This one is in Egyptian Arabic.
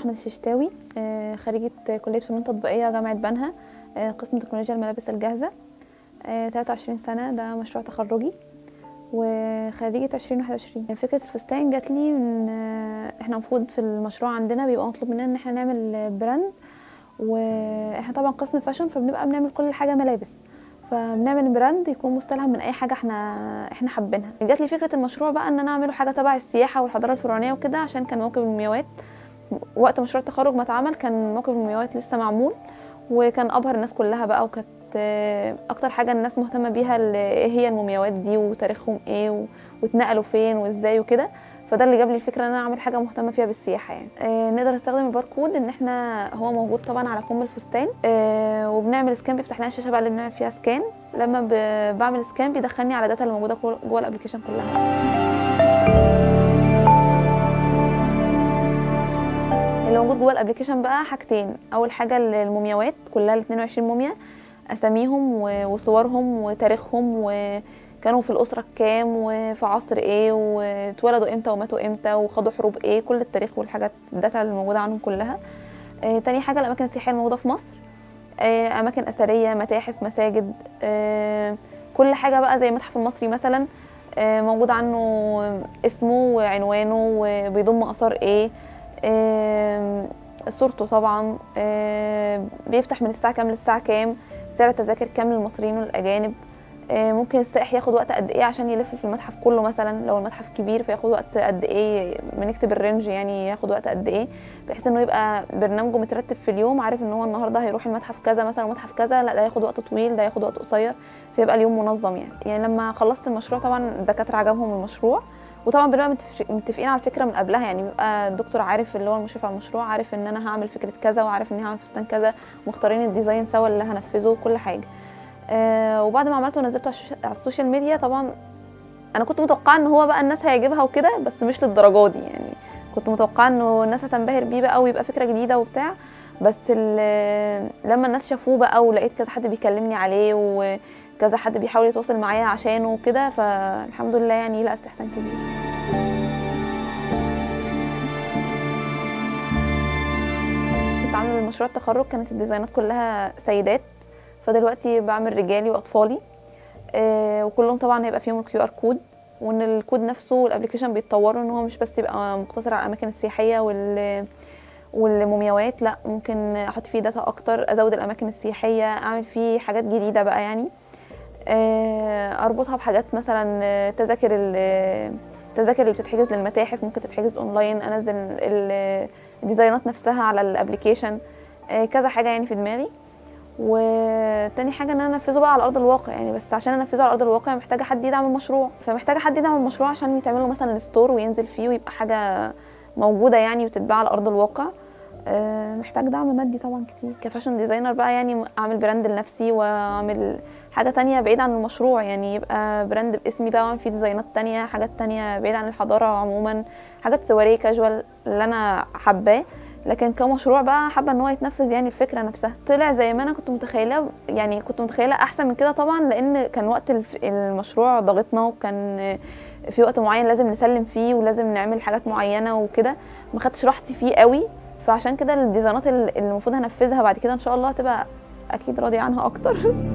احمد الششتاوي آه، خريجه كليه فنون تطبيقيه جامعه بنها آه، قسم تكنولوجيا الملابس الجاهزه آه، 23 سنه ده مشروع تخرجي وخريجة 2021 فكرة الفستان جات لي من آه، احنا المفروض في المشروع عندنا بيبقى مطلوب مننا ان احنا نعمل براند واحنا طبعا قسم فاشن فبنبقى بنعمل كل حاجة ملابس فبنعمل براند يكون مستلهم من اي حاجه احنا احنا حابينها جات لي فكره المشروع بقى ان انا اعمله حاجه تبع السياحه والحضاره الفرعونيه وكده عشان كان موكب المومياوات وقت مشروع التخرج ما اتعمل كان موكب المومياوات لسه معمول وكان ابهر الناس كلها بقى وكانت آه، اكتر حاجه الناس مهتمه بيها ال- ايه هي المومياوات دي وتاريخهم ايه و- واتنقلوا فين وازاي وكده فده اللي جاب لي الفكره ان انا اعمل حاجه مهتمه فيها بالسياحه يعني آه نقدر نستخدم الباركود ان احنا هو موجود طبعا على كم الفستان آه وبنعمل سكان بيفتح لنا الشاشه بقى اللي بنعمل فيها سكان لما ب- بعمل سكان بيدخلني على داتا اللي موجوده جوه جوه الابلكيشن كلها اللي موجود جوه الابلكيشن بقى حاجتين اول حاجه المومياوات كلها ال 22 موميا اساميهم و- وصورهم وتاريخهم وكانوا في الاسره كام وفي عصر ايه واتولدوا امتى وماتوا امتى وخدوا حروب ايه كل التاريخ والحاجات الداتا اللي موجوده عنهم كلها آه تاني حاجه الاماكن السياحيه الموجوده في مصر آه اماكن اثريه متاحف مساجد آه كل حاجه بقى زي المتحف المصري مثلا آه موجود عنه اسمه وعنوانه وبيضم اثار ايه آم، صورته طبعا آم، بيفتح من الساعة كام للساعة كام سعر التذاكر كام للمصريين والأجانب آم، ممكن السائح ياخد وقت قد ايه عشان يلف في المتحف كله مثلا لو المتحف كبير فياخد وقت قد ايه بنكتب الرينج يعني ياخد وقت قد ايه بحيث انه يبقى برنامجه مترتب في اليوم عارف ان هو النهارده هيروح المتحف كذا مثلا ومتحف كذا لا ده هياخد وقت طويل ده هياخد وقت قصير فيبقى اليوم منظم يعني يعني لما خلصت المشروع طبعا الدكاتره عجبهم المشروع وطبعا بنبقى متفق- متفقين على الفكره من قبلها يعني بيبقى الدكتور عارف اللي هو المشرف على المشروع عارف ان انا هعمل فكره كذا وعارف اني هعمل فستان كذا مختارين الديزاين سوا اللي هنفذه وكل حاجه آه وبعد ما عملته ونزلته على الشوش- على السوشيال ميديا طبعا انا كنت متوقعه ان هو بقى الناس هيعجبها وكده بس مش للدرجه دي يعني كنت متوقعه انه الناس هتنبهر بيه بقى ويبقى فكره جديده وبتاع بس ال- لما الناس شافوه بقى ولقيت كذا حد بيكلمني عليه وكذا حد بيحاول يتواصل معايا عشانه وكده فالحمد لله يعني لا استحسان كبير كنت عامله مشروع التخرج كانت الديزاينات كلها سيدات فدلوقتي بعمل رجالي واطفالي آه، وكلهم طبعا هيبقى فيهم الكيو ار كود وان الكود نفسه والابلكيشن بيتطوروا ان هو مش بس يبقى مقتصر على الاماكن السياحيه وال والمومياوات لا ممكن احط فيه داتا اكتر ازود الاماكن السياحيه اعمل فيه حاجات جديده بقى يعني آه، اربطها بحاجات مثلا آه، تذاكر ال- التذاكر اللي بتتحجز للمتاحف ممكن تتحجز اونلاين انزل ال- الديزاينات نفسها على الابلكيشن آه، كذا حاجه يعني في دماغي وتاني حاجه ان انا انفذه بقى على ارض الواقع يعني بس عشان انفذه على ارض الواقع محتاجه حد يدعم المشروع فمحتاجه حد يدعم المشروع عشان يتعمل له مثلا الستور وينزل فيه ويبقى حاجه موجوده يعني وتتباع على ارض الواقع آه، محتاج دعم مادي طبعا كتير كفاشن ديزاينر بقى يعني اعمل براند لنفسي واعمل حاجه تانية بعيد عن المشروع يعني يبقى براند باسمي بقى واعمل فيه ديزاينات تانية حاجات تانية بعيد عن الحضاره عموما حاجات سواريه كاجوال اللي انا حباه لكن كمشروع بقى حابه ان هو يتنفذ يعني الفكره نفسها طلع زي ما انا كنت متخيله يعني كنت متخيله احسن من كده طبعا لان كان وقت الف- المشروع ضاغطنا وكان في وقت معين لازم نسلم فيه ولازم نعمل حاجات معينه وكده ما خدتش راحتي فيه قوي فعشان كده الديزاينات اللي المفروض هنفذها بعد كده ان شاء الله هتبقى اكيد راضيه عنها اكتر